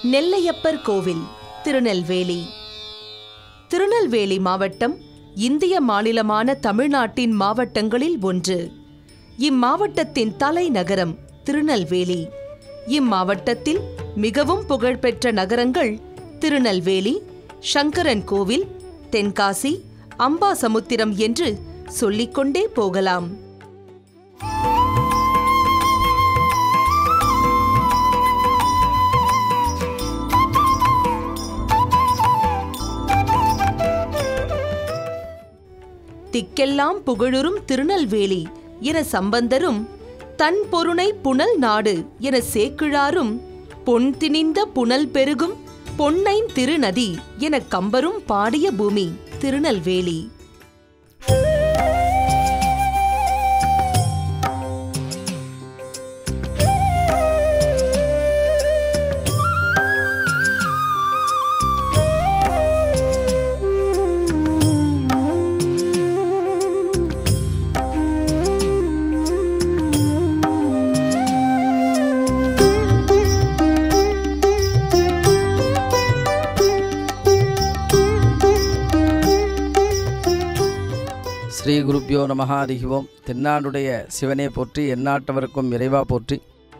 நெல்லையப்பர் கோவில் திருநெல்வேலி திருநெல்வேலி மாவட்டம் இந்திய மாநிலமான தமிழ்நாட்டின் மாவட்டங்களில் ஒன்று இம்மாவட்டத்தின் தலைநகரம் திருநெல்வேலி இம்மாவட்டத்தில் மிகவும் புகழ்பெற்ற நகரங்கள் திருநெல்வேலி சங்கரன் கோவில் தென்காசி அம்பாசமுத்திரம் என்று சொல்லிக்கொண்டே போகலாம் திக்கெல்லாம் புகழுறும் திருநெல்வேலி என சம்பந்தரும் தன் பொருணை புனல் நாடு என சேக்கிழாரும் பொன் திணிந்த புனல் பெருகும் பொன்னைன் திருநதி என கம்பரும் பாடிய பூமி திருநெல்வேலி ஸ்ரீ குருப்பியோ நமஹ ஹரிஹி ஓம் தென்னாடுடைய சிவனே போற்றி எந்நாட்டவருக்கும் இறைவா போற்றி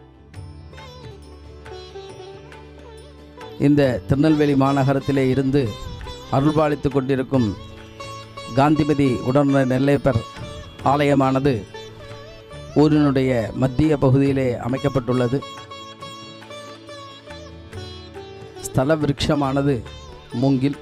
இந்த திருநெல்வேலி மாநகரத்திலே இருந்து அருள்பாலித்து கொண்டிருக்கும் காந்திமதி உடனுடைய நெல்லையப்பர் ஆலயமானது ஊரினுடைய மத்திய பகுதியிலே அமைக்கப்பட்டுள்ளது ஸ்தல விருட்சமானது மூங்கில்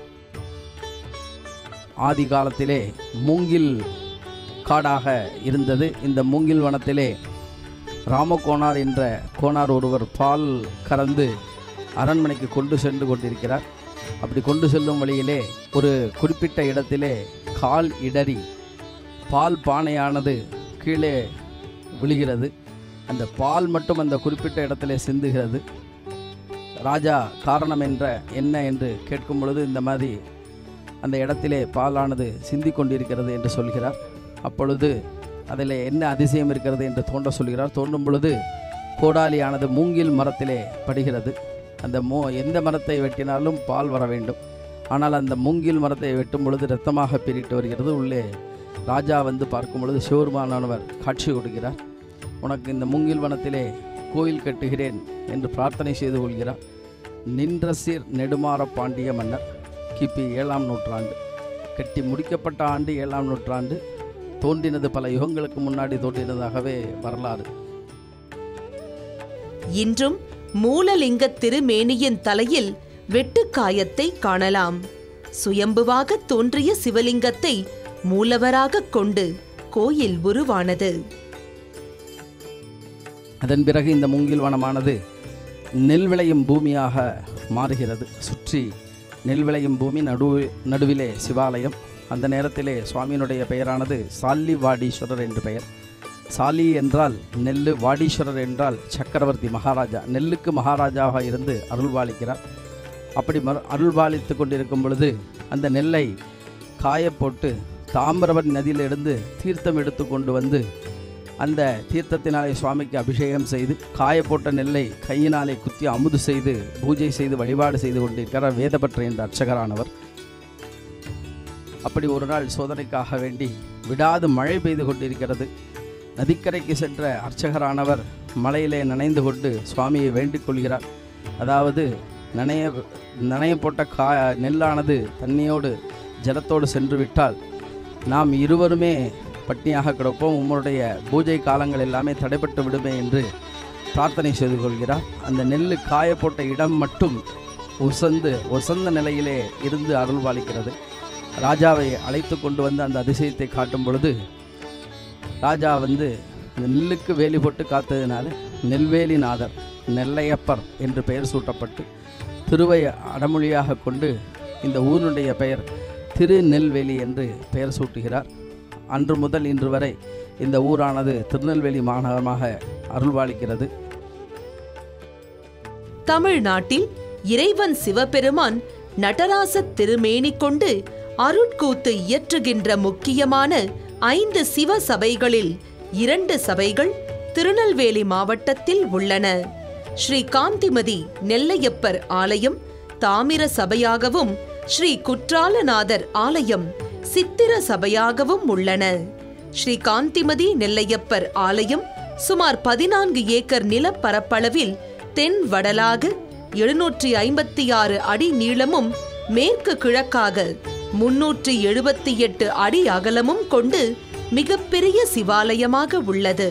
ஆதி காலத்திலே மூங்கில் காடாக இருந்தது இந்த மூங்கில் வனத்திலே ராமகோனார் என்ற கோனார் ஒருவர் பால் கறந்து அரண்மனைக்கு கொண்டு சென்று கொண்டிருக்கிறார் அப்படி கொண்டு செல்லும் வழியிலே ஒரு குறிப்பிட்ட இடத்திலே கால் இடறி பால் பானையானது கீழே விழுகிறது அந்த பால் மட்டும் அந்த குறிப்பிட்ட இடத்திலே சிந்துகிறது ராஜா காரணம் என்ற என்ன என்று கேட்கும் பொழுது இந்த மாதிரி அந்த இடத்திலே பாலானது சிந்தி கொண்டிருக்கிறது என்று சொல்கிறார் அப்பொழுது அதில் என்ன அதிசயம் இருக்கிறது என்று தோன்ற சொல்கிறார் தோன்றும் பொழுது கோடாலியானது மூங்கில் மரத்திலே படுகிறது அந்த மோ எந்த மரத்தை வெட்டினாலும் பால் வர வேண்டும் ஆனால் அந்த மூங்கில் மரத்தை வெட்டும் பொழுது இரத்தமாக பிரிட்டு வருகிறது உள்ளே ராஜா வந்து பார்க்கும் பொழுது சிவருமானவர் காட்சி கொடுக்கிறார் உனக்கு இந்த மூங்கில் வனத்திலே கோயில் கட்டுகிறேன் என்று பிரார்த்தனை செய்து கொள்கிறார் நின்ற சீர் நெடுமாற பாண்டிய மன்னர் கிபி ஏழாம் நூற்றாண்டு கட்டி முடிக்கப்பட்ட ஆண்டு ஏழாம் நூற்றாண்டு தோன்றினது பல யுகங்களுக்கு முன்னாடி தோன்றினதாகவே வரலாறு இன்றும் மூலலிங்க திருமேனியின் தலையில் வெட்டுக்காயத்தை காணலாம் சுயம்புவாக தோன்றிய சிவலிங்கத்தை மூலவராகக் கொண்டு கோயில் உருவானது அதன் பிறகு இந்த மூங்கில் வனமானது நெல் விளையும் பூமியாக மாறுகிறது சுற்றி நெல் விளையும் பூமி நடு நடுவிலே சிவாலயம் அந்த நேரத்திலே சுவாமியினுடைய பெயரானது சாலி வாடீஸ்வரர் என்று பெயர் சாலி என்றால் நெல்லு வாடீஸ்வரர் என்றால் சக்கரவர்த்தி மகாராஜா நெல்லுக்கு மகாராஜாவாக இருந்து அருள்பாலிக்கிறார் அப்படி மறு அருள்பாலித்து கொண்டிருக்கும் பொழுது அந்த நெல்லை காய போட்டு தாமிரவன் நதியிலிருந்து தீர்த்தம் எடுத்து கொண்டு வந்து அந்த தீர்த்தத்தினாலே சுவாமிக்கு அபிஷேகம் செய்து காய போட்ட நெல்லை கையினாலே குத்தி அமுது செய்து பூஜை செய்து வழிபாடு செய்து கொண்டிருக்கிறார் வேதபற்ற என்ற அர்ச்சகரானவர் அப்படி ஒரு நாள் சோதனைக்காக வேண்டி விடாது மழை பெய்து கொண்டிருக்கிறது நதிக்கரைக்கு சென்ற அர்ச்சகரானவர் மலையிலே நனைந்து கொண்டு சுவாமியை வேண்டிக் கொள்கிறார் அதாவது நனைய நனைய போட்ட கா நெல்லானது தண்ணியோடு ஜலத்தோடு சென்று விட்டால் நாம் இருவருமே பட்னியாக கிடப்போம் உம்முடைய பூஜை காலங்கள் எல்லாமே தடைப்பட்டு விடுமே என்று பிரார்த்தனை செய்து கொள்கிறார் அந்த நெல் காய போட்ட இடம் மட்டும் உசந்து உசந்த நிலையிலே இருந்து அருள்பாலிக்கிறது ராஜாவை அழைத்து கொண்டு வந்து அந்த அதிசயத்தை காட்டும் பொழுது ராஜா வந்து அந்த நெல்லுக்கு வேலி போட்டு காத்ததினால நெல்வேலிநாதர் நெல்லையப்பர் என்று பெயர் சூட்டப்பட்டு திருவை அடமொழியாக கொண்டு இந்த ஊரினுடைய பெயர் திருநெல்வேலி என்று பெயர் சூட்டுகிறார் அன்று முதல் இன்று வரை இந்த ஊரானது திருநெல்வேலி மாநகரமாக அருள்பாலிக்கிறது தமிழ்நாட்டில் இறைவன் சிவபெருமான் நடராச திருமேனி கொண்டு அருட்கூத்து இயற்றுகின்ற முக்கியமான ஐந்து சிவ சபைகளில் இரண்டு சபைகள் திருநெல்வேலி மாவட்டத்தில் உள்ளன ஸ்ரீ காந்திமதி நெல்லையப்பர் ஆலயம் தாமிர சபையாகவும் ஸ்ரீ குற்றாலநாதர் ஆலயம் சித்திர சபையாகவும் உள்ளன ஸ்ரீ காந்திமதி நெல்லையப்பர் ஆலயம் சுமார் பதினான்கு ஏக்கர் நிலப்பரப்பளவில் தென் வடலாக எழுநூற்றி ஐம்பத்தி ஆறு அடி நீளமும் மேற்கு கிழக்காக முன்னூற்றி எழுபத்தி எட்டு அடி அகலமும் கொண்டு மிகப்பெரிய சிவாலயமாக உள்ளது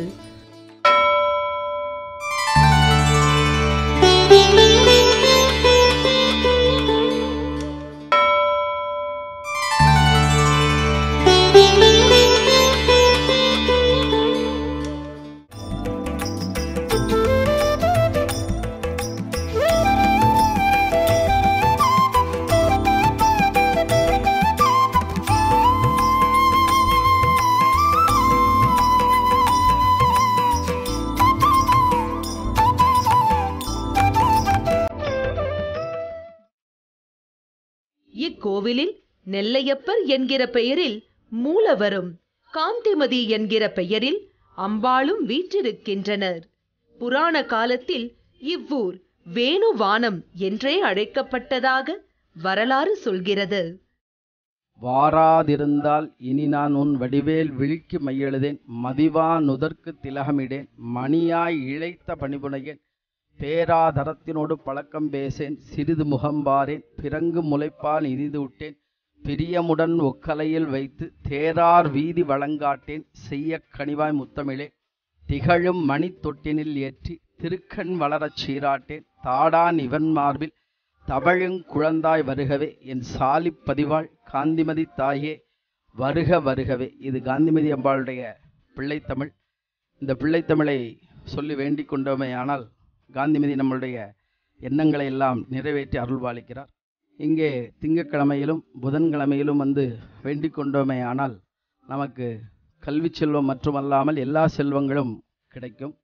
இக்கோவிலில் நெல்லையப்பர் என்கிற பெயரில் மூலவரும் காந்திமதி என்கிற பெயரில் அம்பாளும் வீற்றிருக்கின்றனர் புராண காலத்தில் இவ்வூர் வேணுவானம் என்றே அழைக்கப்பட்டதாக வரலாறு சொல்கிறது வாராதிருந்தால் இனி நான் உன் வடிவேல் விழிக்கு மையெழுதேன் மதிவா நுதற்கு திலகமிடேன் மணியாய் இழைத்த பணிபுனையேன் பேராதரத்தினோடு பழக்கம் பேசேன் சிறிது முகம்பாரேன் பிறங்கு முளைப்பால் இனிது விட்டேன் பிரியமுடன் ஒக்கலையில் வைத்து தேரார் வீதி வழங்காட்டேன் செய்ய கனிவாய் முத்தமிழே திகழும் மணி தொட்டினில் ஏற்றி திருக்கண் வளரச் சீராட்டேன் தாடான் இவன் மார்பில் தவழுங் குழந்தாய் வருகவே என் சாலிப் பதிவாள் காந்திமதி தாயே வருக வருகவே இது காந்திமதி அம்பாளுடைய பிள்ளைத்தமிழ் இந்த பிள்ளைத்தமிழை சொல்லி வேண்டிக் கொண்டோமேயானால் காந்திமதி நம்மளுடைய எண்ணங்களை எல்லாம் நிறைவேற்றி அருள்பாலிக்கிறார் இங்கே திங்கட்கிழமையிலும் புதன்கிழமையிலும் வந்து வேண்டிக் கொண்டோமேயானால் நமக்கு கல்வி செல்வம் மட்டுமல்லாமல் எல்லா செல்வங்களும் கிடைக்கும்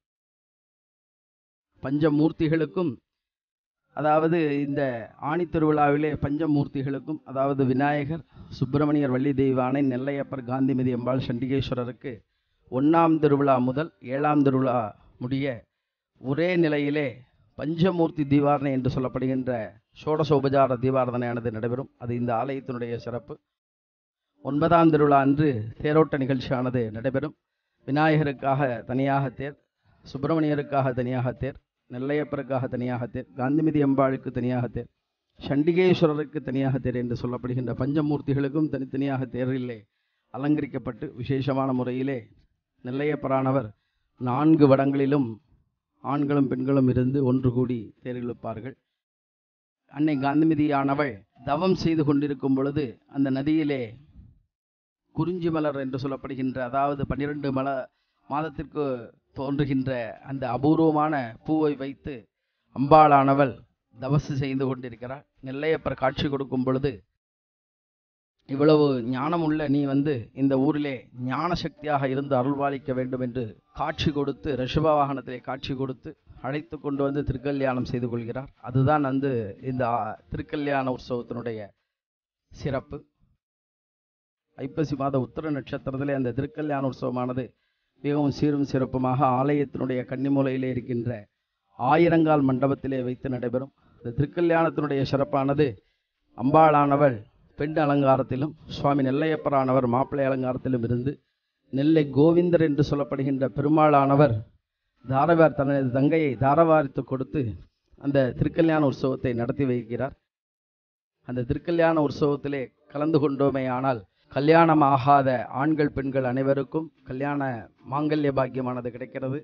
பஞ்சமூர்த்திகளுக்கும் அதாவது இந்த ஆணி திருவிழாவிலே பஞ்சமூர்த்திகளுக்கும் அதாவது விநாயகர் சுப்பிரமணியர் வள்ளி தெய்வானை நெல்லையப்பர் காந்திமதி அம்பாள் சண்டிகேஸ்வரருக்கு ஒன்றாம் திருவிழா முதல் ஏழாம் திருவிழா முடிய ஒரே நிலையிலே பஞ்சமூர்த்தி தீபாரணை என்று சொல்லப்படுகின்ற ஷோடசோபஜார தீபாரதனையானது நடைபெறும் அது இந்த ஆலயத்தினுடைய சிறப்பு ஒன்பதாம் திருவிழா அன்று தேரோட்ட நிகழ்ச்சியானது நடைபெறும் விநாயகருக்காக தனியாக தேர் சுப்பிரமணியருக்காக தனியாக தேர் நெல்லையப்பருக்காக தனியாக தேர் காந்திமதி அம்பாளுக்கு தனியாக தேர் சண்டிகேஸ்வரருக்கு தனியாக தேர் என்று சொல்லப்படுகின்ற பஞ்சமூர்த்திகளுக்கும் தனித்தனியாக தேரிலே அலங்கரிக்கப்பட்டு விசேஷமான முறையிலே நெல்லையப்பரானவர் நான்கு வடங்களிலும் ஆண்களும் பெண்களும் இருந்து ஒன்று கூடி தேர் இழுப்பார்கள் அன்னை காந்திமதியானவள் தவம் செய்து கொண்டிருக்கும் பொழுது அந்த நதியிலே குறிஞ்சி மலர் என்று சொல்லப்படுகின்ற அதாவது பன்னிரண்டு மல மாதத்திற்கு தோன்றுகின்ற அந்த அபூர்வமான பூவை வைத்து அம்பாளானவள் தவசு செய்து கொண்டிருக்கிறார் நெல்லையப்பர் காட்சி கொடுக்கும் பொழுது இவ்வளவு ஞானமுள்ள நீ வந்து இந்த ஊரிலே ஞான சக்தியாக இருந்து அருள்பாலிக்க வேண்டும் என்று காட்சி கொடுத்து ரிஷப வாகனத்திலே காட்சி கொடுத்து அழைத்து கொண்டு வந்து திருக்கல்யாணம் செய்து கொள்கிறார் அதுதான் வந்து இந்த ஆ, திருக்கல்யாண உற்சவத்தினுடைய சிறப்பு ஐப்பசி மாத உத்தர நட்சத்திரத்திலே அந்த திருக்கல்யாண உற்சவமானது மிகவும் சீரும் சிறப்புமாக ஆலயத்தினுடைய கன்னிமூலையிலே இருக்கின்ற ஆயிரங்கால் மண்டபத்திலே வைத்து நடைபெறும் இந்த திருக்கல்யாணத்தினுடைய சிறப்பானது அம்பாளானவள் பெண் அலங்காரத்திலும் சுவாமி நெல்லையப்பரானவர் மாப்பிள்ளை அலங்காரத்திலும் இருந்து நெல்லை கோவிந்தர் என்று சொல்லப்படுகின்ற பெருமாளானவர் தாரவார் தனது தங்கையை தாரவாரித்து கொடுத்து அந்த திருக்கல்யாண உற்சவத்தை நடத்தி வைக்கிறார் அந்த திருக்கல்யாண உற்சவத்திலே கலந்து கொண்டோமே ஆனால் கல்யாணம் ஆகாத ஆண்கள் பெண்கள் அனைவருக்கும் கல்யாண மாங்கல்ய பாக்கியமானது கிடைக்கிறது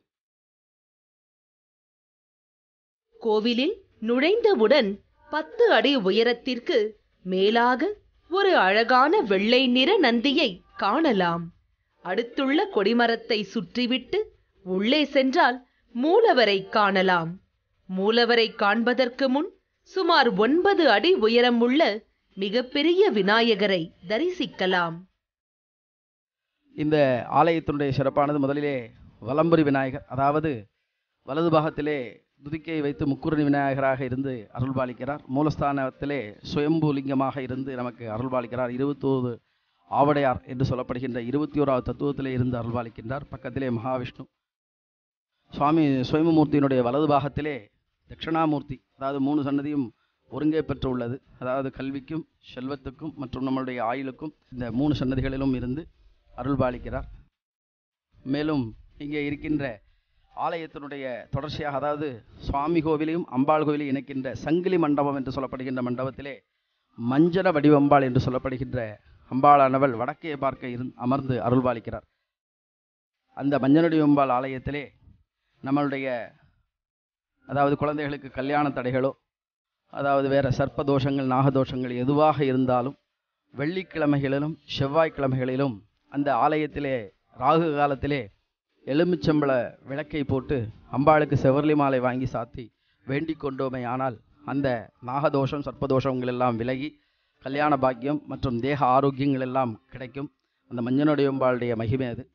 கோவிலில் நுழைந்தவுடன் பத்து அடி உயரத்திற்கு மேலாக ஒரு அழகான வெள்ளை நிற நந்தியை காணலாம் அடுத்துள்ள கொடிமரத்தை சுற்றிவிட்டு உள்ளே சென்றால் மூலவரை காணலாம் மூலவரை காண்பதற்கு முன் சுமார் ஒன்பது அடி உயரம் உள்ள மிகப்பெரிய விநாயகரை தரிசிக்கலாம் இந்த ஆலயத்தினுடைய சிறப்பானது முதலிலே வலம்புரி விநாயகர் அதாவது வலது பாகத்திலே துதிக்கையை வைத்து முக்குரணி விநாயகராக இருந்து அருள்பாலிக்கிறார் மூலஸ்தானத்திலே சுயம்பு லிங்கமாக இருந்து நமக்கு அருள்பாலிக்கிறார் இருபத்தோரு ஆவடையார் என்று சொல்லப்படுகின்ற இருபத்தி ஓராவது தத்துவத்திலே இருந்து அருள்பாலிக்கின்றார் பக்கத்திலே மகாவிஷ்ணு சுவாமி சுயம்புமூர்த்தியினுடைய வலது பாகத்திலே தட்சிணாமூர்த்தி அதாவது மூணு சன்னதியும் ஒருங்கே பெற்று உள்ளது அதாவது கல்விக்கும் செல்வத்துக்கும் மற்றும் நம்மளுடைய ஆயுளுக்கும் இந்த மூணு சன்னதிகளிலும் இருந்து அருள் பாலிக்கிறார் மேலும் இங்கே இருக்கின்ற ஆலயத்தினுடைய தொடர்ச்சியாக அதாவது சுவாமி கோவிலையும் அம்பாள் கோவிலையும் இணைக்கின்ற சங்கிலி மண்டபம் என்று சொல்லப்படுகின்ற மண்டபத்திலே மஞ்சள வடிவம்பாள் என்று சொல்லப்படுகின்ற அம்பாளானவள் வடக்கே பார்க்க இருந் அமர்ந்து அருள்பாலிக்கிறார் அந்த மஞ்சள் வடிவம்பாள் ஆலயத்திலே நம்மளுடைய அதாவது குழந்தைகளுக்கு கல்யாண தடைகளோ அதாவது வேற சர்ப்ப தோஷங்கள் நாகதோஷங்கள் எதுவாக இருந்தாலும் வெள்ளிக்கிழமைகளிலும் செவ்வாய்க்கிழமைகளிலும் அந்த ஆலயத்திலே ராகு காலத்திலே எலுமிச்சம்பழ விளக்கை போட்டு அம்பாளுக்கு செவர்லி மாலை வாங்கி சாத்தி வேண்டிக் கொண்டோமே ஆனால் அந்த நாகதோஷம் சர்ப்பதோஷங்கள் எல்லாம் விலகி கல்யாண பாக்கியம் மற்றும் தேக ஆரோக்கியங்கள் எல்லாம் கிடைக்கும் அந்த மஞ்சனுடையம்பாளுடைய மகிமை அது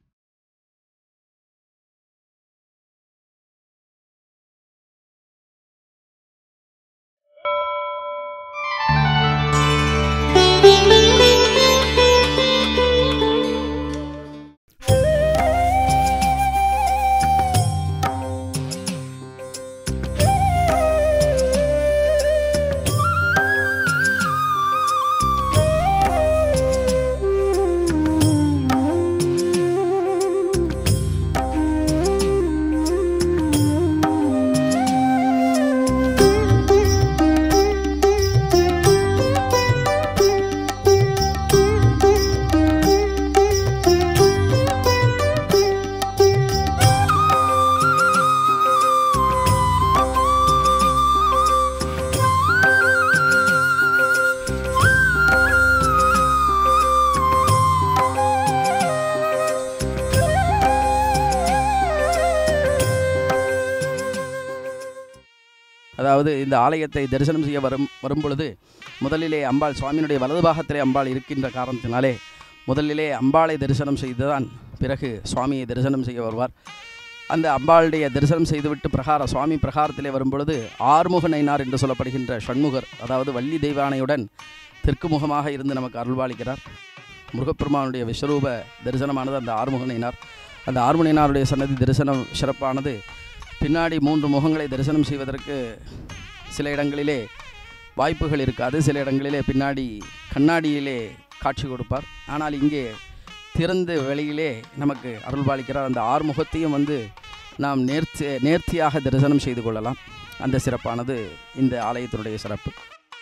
அதாவது இந்த ஆலயத்தை தரிசனம் செய்ய வரும் வரும் பொழுது முதலிலே அம்பாள் சுவாமியினுடைய வலது பாகத்திலே அம்பாள் இருக்கின்ற காரணத்தினாலே முதலிலே அம்பாளை தரிசனம் செய்துதான் பிறகு சுவாமியை தரிசனம் செய்ய வருவார் அந்த அம்பாளுடைய தரிசனம் செய்துவிட்டு பிரகார சுவாமி பிரகாரத்திலே வரும்பொழுது ஆறுமுக நைனார் என்று சொல்லப்படுகின்ற ஷண்முகர் அதாவது வள்ளி தெய்வானையுடன் தெற்கு முகமாக இருந்து நமக்கு அருள்பாலிக்கிறார் முருகப்பெருமானுடைய விஸ்வரூப தரிசனமானது அந்த ஆறுமுக நைனார் அந்த ஆறுமுக நைனாருடைய சன்னதி தரிசனம் சிறப்பானது பின்னாடி மூன்று முகங்களை தரிசனம் செய்வதற்கு சில இடங்களிலே வாய்ப்புகள் இருக்காது சில இடங்களிலே பின்னாடி கண்ணாடியிலே காட்சி கொடுப்பார் ஆனால் இங்கே திறந்த வெளியிலே நமக்கு அருள்பாலிக்கிறார் அந்த ஆறுமுகத்தையும் வந்து நாம் நேர்த்தி நேர்த்தியாக தரிசனம் செய்து கொள்ளலாம் அந்த சிறப்பானது இந்த ஆலயத்தினுடைய சிறப்பு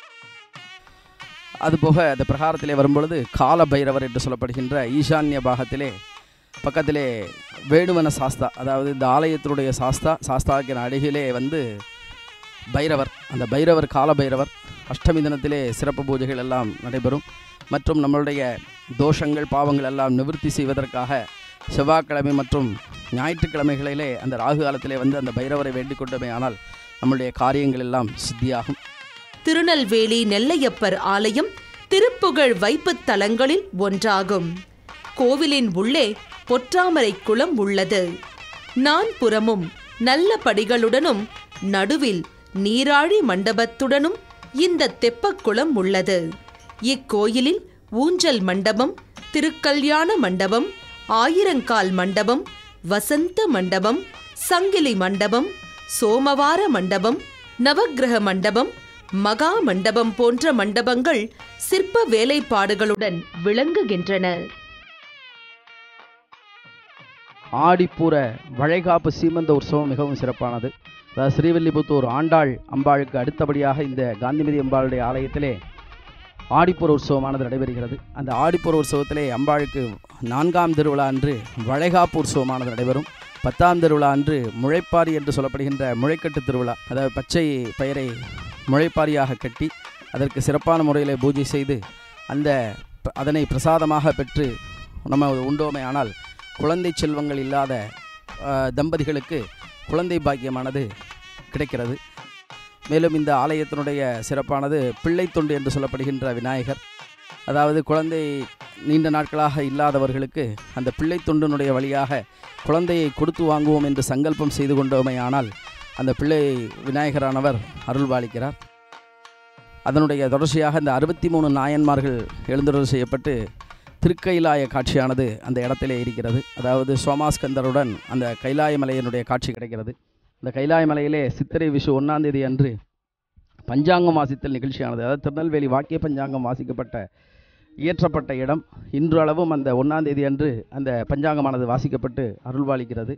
அதுபோக அந்த பிரகாரத்திலே வரும்பொழுது கால பைரவர் என்று சொல்லப்படுகின்ற ஈசான்ய பாகத்திலே பக்கத்திலே வேணுவன சாஸ்தா அதாவது இந்த ஆலயத்தினுடைய சாஸ்தா சாஸ்தாக்கின் அருகிலே வந்து பைரவர் அந்த பைரவர் கால பைரவர் அஷ்டமி தினத்திலே சிறப்பு பூஜைகள் எல்லாம் நடைபெறும் மற்றும் நம்மளுடைய தோஷங்கள் பாவங்கள் எல்லாம் நிவர்த்தி செய்வதற்காக செவ்வாய்க்கிழமை மற்றும் ஞாயிற்றுக்கிழமைகளிலே அந்த ராகு காலத்திலே வந்து அந்த பைரவரை வேண்டிக் கொண்டோமே ஆனால் நம்மளுடைய காரியங்கள் எல்லாம் சித்தியாகும் திருநெல்வேலி நெல்லையப்பர் ஆலயம் திருப்புகழ் வைப்புத் தலங்களில் ஒன்றாகும் கோவிலின் உள்ளே பொற்றாமரை குளம் உள்ளது நான்புறமும் நல்ல படிகளுடனும் நடுவில் நீராழி மண்டபத்துடனும் இந்த தெப்பக்குளம் உள்ளது இக்கோயிலில் ஊஞ்சல் மண்டபம் திருக்கல்யாண மண்டபம் ஆயிரங்கால் மண்டபம் வசந்த மண்டபம் சங்கிலி மண்டபம் சோமவார மண்டபம் நவக்கிரக மண்டபம் மகா மண்டபம் போன்ற மண்டபங்கள் சிற்ப வேலைப்பாடுகளுடன் விளங்குகின்றன ஆடிப்பூர வளைகாப்பு சீமந்த உற்சவம் மிகவும் சிறப்பானது அதாவது ஸ்ரீவில்லிபுத்தூர் ஆண்டாள் அம்பாளுக்கு அடுத்தபடியாக இந்த காந்திமதி அம்பாளுடைய ஆலயத்திலே ஆடிப்பூர உற்சவமானது நடைபெறுகிறது அந்த ஆடிப்பூர உற்சவத்திலே அம்பாளுக்கு நான்காம் திருவிழா அன்று வளைகாப்பு உற்சவமானது நடைபெறும் பத்தாம் திருவிழா அன்று முளைப்பாரி என்று சொல்லப்படுகின்ற முளைக்கட்டு திருவிழா அதாவது பச்சை பயிரை முளைப்பாரியாக கட்டி அதற்கு சிறப்பான முறையில் பூஜை செய்து அந்த ப- அதனை பிரசாதமாக பெற்று நம்ம உண்டோமே ஆனால் குழந்தை செல்வங்கள் இல்லாத ஆஹ், தம்பதிகளுக்கு குழந்தை பாக்கியமானது கிடைக்கிறது மேலும் இந்த ஆலயத்தினுடைய சிறப்பானது பிள்ளை தொண்டு என்று சொல்லப்படுகின்ற விநாயகர் அதாவது குழந்தை நீண்ட நாட்களாக இல்லாதவர்களுக்கு அந்த பிள்ளை தொண்டினுடைய வழியாக குழந்தையை கொடுத்து வாங்குவோம் என்று சங்கல்பம் செய்து கொண்டோமேயானால் அந்த பிள்ளை விநாயகரானவர் அருள்பாலிக்கிறார் அதனுடைய தொடர்ச்சியாக இந்த அறுபத்தி மூணு நாயன்மார்கள் எழுந்துருள் செய்யப்பட்டு திருக்கைலாய காட்சியானது அந்த இடத்திலே இருக்கிறது அதாவது சோமாஸ்கந்தருடன் அந்த கைலாய மலையினுடைய காட்சி கிடைக்கிறது இந்த கைலாய மலையிலே சித்திரை விஷு ஒன்றாம் தேதி அன்று பஞ்சாங்கம் வாசித்தல் நிகழ்ச்சியானது அதாவது திருநெல்வேலி வாக்கிய பஞ்சாங்கம் வாசிக்கப்பட்ட இயற்றப்பட்ட இடம் இன்று அளவும் அந்த ஒன்றாம் தேதி அன்று அந்த பஞ்சாங்கமானது வாசிக்கப்பட்டு அருள்வாளிக்கிறது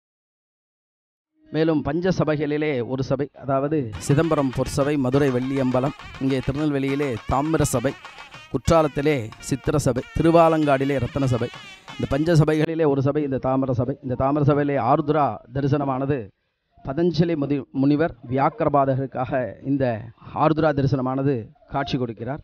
மேலும் பஞ்ச சபைகளிலே ஒரு சபை அதாவது சிதம்பரம் பொற்சபை மதுரை வெள்ளியம்பலம் இங்கே திருநெல்வேலியிலே தாமிர சபை குற்றாலத்திலே சித்திர சபை திருவாலங்காடிலே ரத்தன சபை இந்த பஞ்ச சபைகளிலே ஒரு சபை இந்த தாமிர சபை இந்த தாமிர சபையிலே ஆருத்ரா தரிசனமானது பதஞ்சலி முதி முனிவர் வியாக்கிரபாதகருக்காக இந்த ஆருத்ரா தரிசனமானது காட்சி கொடுக்கிறார்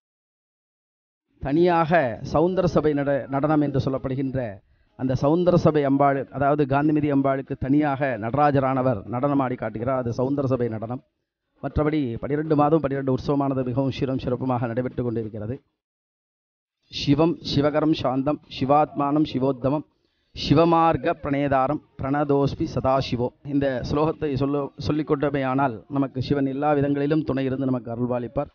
தனியாக சௌந்தர சபை நட நடனம் என்று சொல்லப்படுகின்ற அந்த சௌந்தர சபை அம்பாள் அதாவது காந்திமதி அம்பாளுக்கு தனியாக நடராஜரானவர் நடனமாடி காட்டுகிறார் அது சௌந்தர சபை நடனம் மற்றபடி பனிரெண்டு மாதம் பனிரெண்டு உற்சவமானது மிகவும் சிறம் சிறப்புமாக நடைபெற்று கொண்டிருக்கிறது சிவம் சிவகரம் சாந்தம் சிவாத்மானம் சிவோத்தமம் சிவமார்க்க பிரணேதாரம் பிரணதோஸ்பி சதாசிவோ இந்த ஸ்லோகத்தை சொல்ல சொல்லிக்கொண்டமையானால் நமக்கு சிவன் எல்லா விதங்களிலும் துணை இருந்து நமக்கு அருள்வாளிப்பார்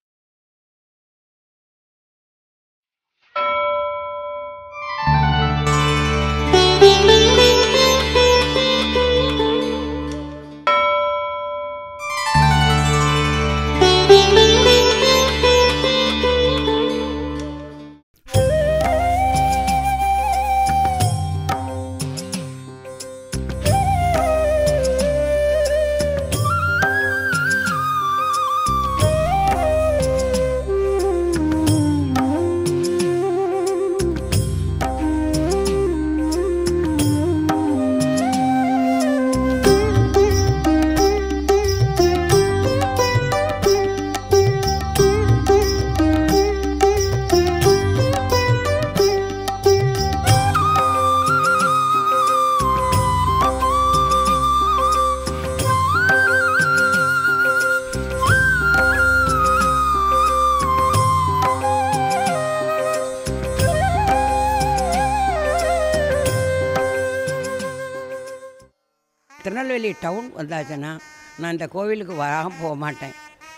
திருநெல்வேலி டவுன் வந்தாச்சுன்னா நான் இந்த கோவிலுக்கு வராம போக மாட்டேன்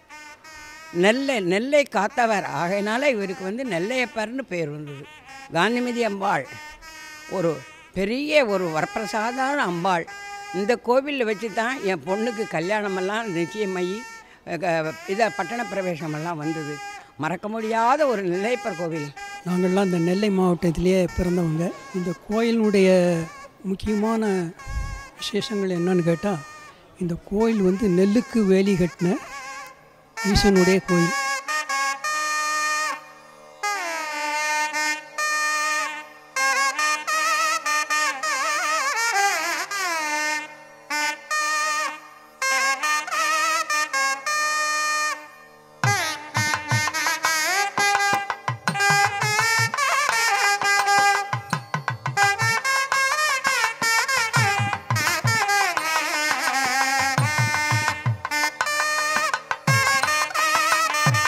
நெல்லை நெல்லை காத்தவர் ஆகையினால இவருக்கு வந்து நெல்லையப்பர்னு பேர் வந்தது காந்திமதி அம்பாள் ஒரு பெரிய ஒரு வரப்பிரசாதான அம்பாள் இந்த கோவிலில் வச்சு தான் என் பொண்ணுக்கு கல்யாணமெல்லாம் நிச்சயமாகி அஹ், இதை பட்டண பிரவேசமெல்லாம் வந்தது மறக்க முடியாத ஒரு நெல்லையப்பர் கோவில் நாங்கள்லாம் இந்த நெல்லை மாவட்டத்திலேயே பிறந்தவங்க இந்த கோயிலினுடைய முக்கியமான விசேஷங்கள் என்னன்னு கேட்டால் இந்த கோயில் வந்து நெல்லுக்கு வேலி கட்டின ஈசனுடைய கோயில் Thank you.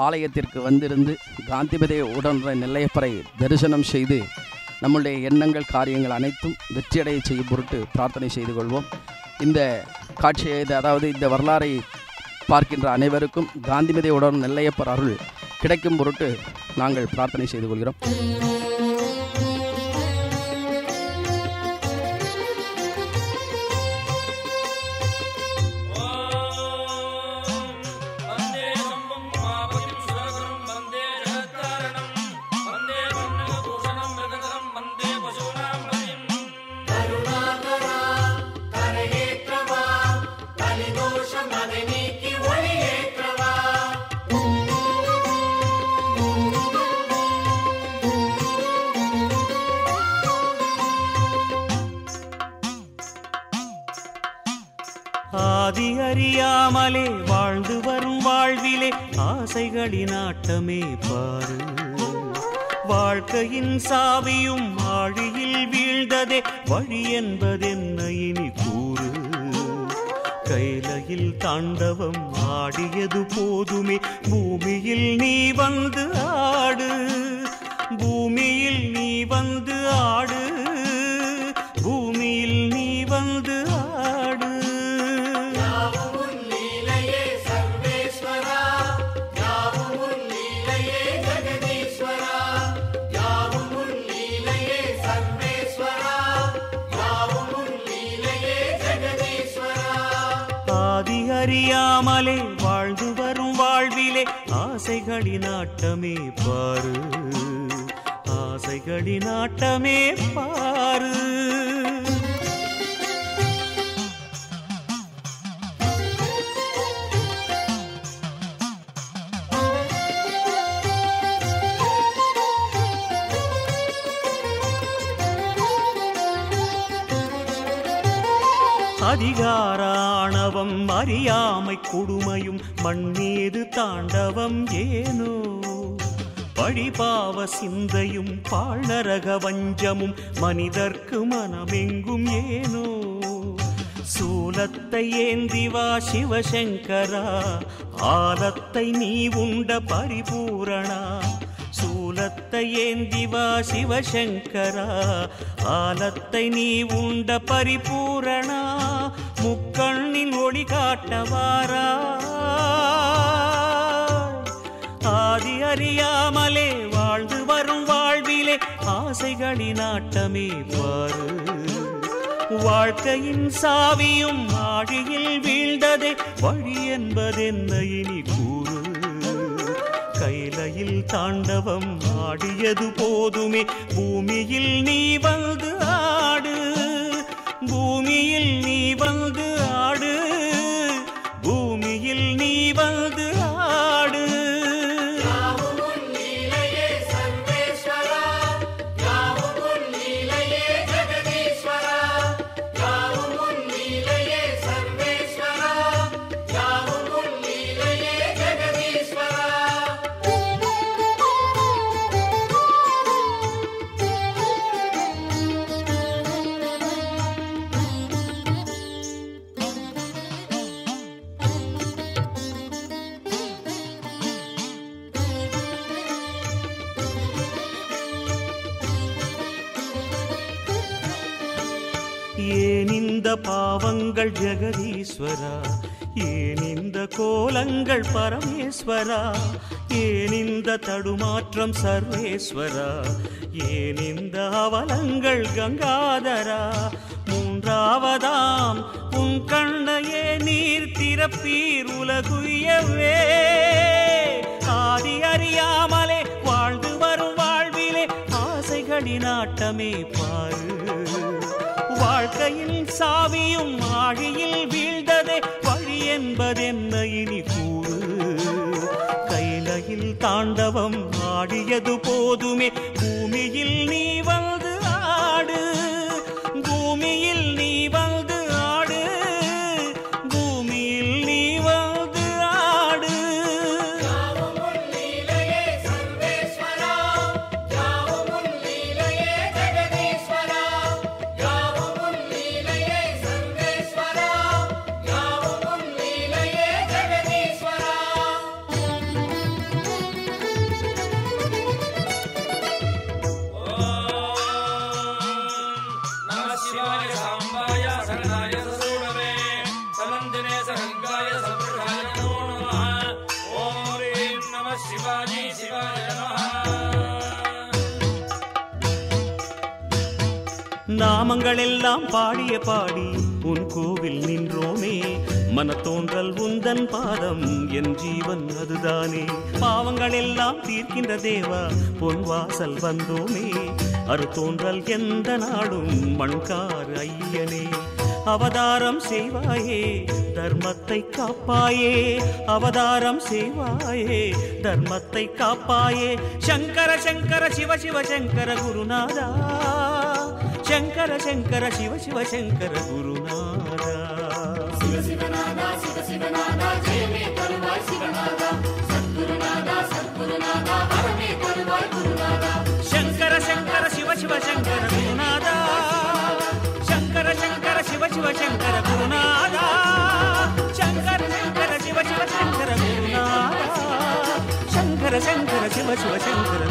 ஆலயத்திற்கு வந்திருந்து காந்திபதே உடன்ற நெல்லையப்பரை தரிசனம் செய்து நம்முடைய எண்ணங்கள் காரியங்கள் அனைத்தும் வெற்றியடைய செய்யும் பொருட்டு பிரார்த்தனை செய்து கொள்வோம் இந்த காட்சியை இது அதாவது இந்த வரலாறை பார்க்கின்ற அனைவருக்கும் காந்திமதி உடன் நெல்லையப்பர் அருள் கிடைக்கும் பொருட்டு நாங்கள் பிரார்த்தனை செய்து கொள்கிறோம் वन्दे शम्भुं उमापतिं सुरगुरुं वन्दे जगत्कारणं वन्दे पन्नगभूषणं मृगधरं वन्दे पशूनां पतिम् ஆதி அறியாமலே வாழ்ந்து வரும் வாழ்விலே ஆசைகளின் ஆட்டமே பாரு வாழ்க்கையின் சாவியும் ஆழியில் வீழ்ந்ததே வழி என்பதென்ன இனி கூறு கைலையில் தாண்டவம் ஆடியது போதுமே பூமியில் நீ வந்து ஆடு பூமியில் நீ வந்து ஆடு பூமியில் நீ வந்து ஆடு ஆதி அறியாமலே வாழ்ந்து வரும் வாழ்விலே ஆசைகளின் ஆட்டமே பாரு ஆசைகளின் ஆட்டமே பாரு அதிகார ஆணவம் அறியாமை கொடுமையும் மண்ணீது தாண்டவம் ஏனோ பழிபாவ சிந்தையும் பாழ்நரக வஞ்சமும் மனிதர்க்கு மனமெங்கும் ஏனோ சூலத்தை ஏந்தி வா சிவசங்கரா ஆலத்தை நீ உண்ட பரிபூரணா சூலத்தை ஏந்தி வா சிவசங்கரா ஆலத்தை நீ உண்ட பரிபூரணா முக்கண்ணின் ஒளி காட்டவாரா ஆதி அறியாமலே வாழ்ந்து வரும் வாழ்விலே ஆசைகளின் ஆட்டமே பாரு வாழ்க்கையின் சாவியும் ஆழியில் வீழ்ந்ததே வழி என்பதென்ன இனி கூறு கைலையில் தாண்டவம் ஆடியது போதுமே பூமியில் நீ வந்து ஆடு பூமியில் நீ வந்து ஆடு பூமியில் நீ வந்து ஆடு ஏன் இந்த பாவங்கள் ஜெகதீஸ்வரா ஏன் இந்த கோலங்கள் பரமேஸ்வரா ஏன் இந்த தடுமாற்றம் சர்வேஸ்வரா ஏன் இந்த அவலங்கள் கங்காதரா மூன்றாவதாம் உன் கண்ணையே நீர் திறப்பீர் உலகுயவே ஆதி அறியாமலே வாழ்ந்து வரும் வாழ்விலே ஆசைகளின் ஆட்டமே பாரு வாழ்க்கையில் சாவியும் ஆழியில் வீழ்ந்ததே வழி என்பதென்ன இனி கூறு கைலையில் தாண்டவம் ஆடியது போதுமே பூமியில் நீ வந்து ஆடு பூமியில் நீ வந்து ஆடு பூமியில் நீ வந்து ஆடு ஜெகதீஸ்வரா நாமங்கள் எல்லாம் பாடிய பாடி உன் கோவில் நின்றோமே மனத்தோன்றல் உந்தன் பாதம் என் ஜீவன் அதுதானே பாவங்கள் எல்லாம் தீர்க்கின்ற தேவா பொன் வாசல் வந்தோமே அறுத்தோன்றல் எந்த நாடும் மண்கார் ஐயனே அவதாரம் செய்வாயே தர்மத்தை காப்பாயே அவதாரம் செய்வாயே தர்மத்தை காப்பாயே சங்கர சங்கர சிவ சிவ சங்கர குருநாதா சங்கர சங்கர சிவ சிவ சங்கர குருநாதா சங்கர சங்கர சிவ சிவ சங்கர குருநாதா சங்கர சங்கர சிவ சிவ சங்கர குருநாதா சங்கர சங்கர சிவ சிவ சங்கர குருநாதா சங்கர சங்கர சிவ சிவ சங்கர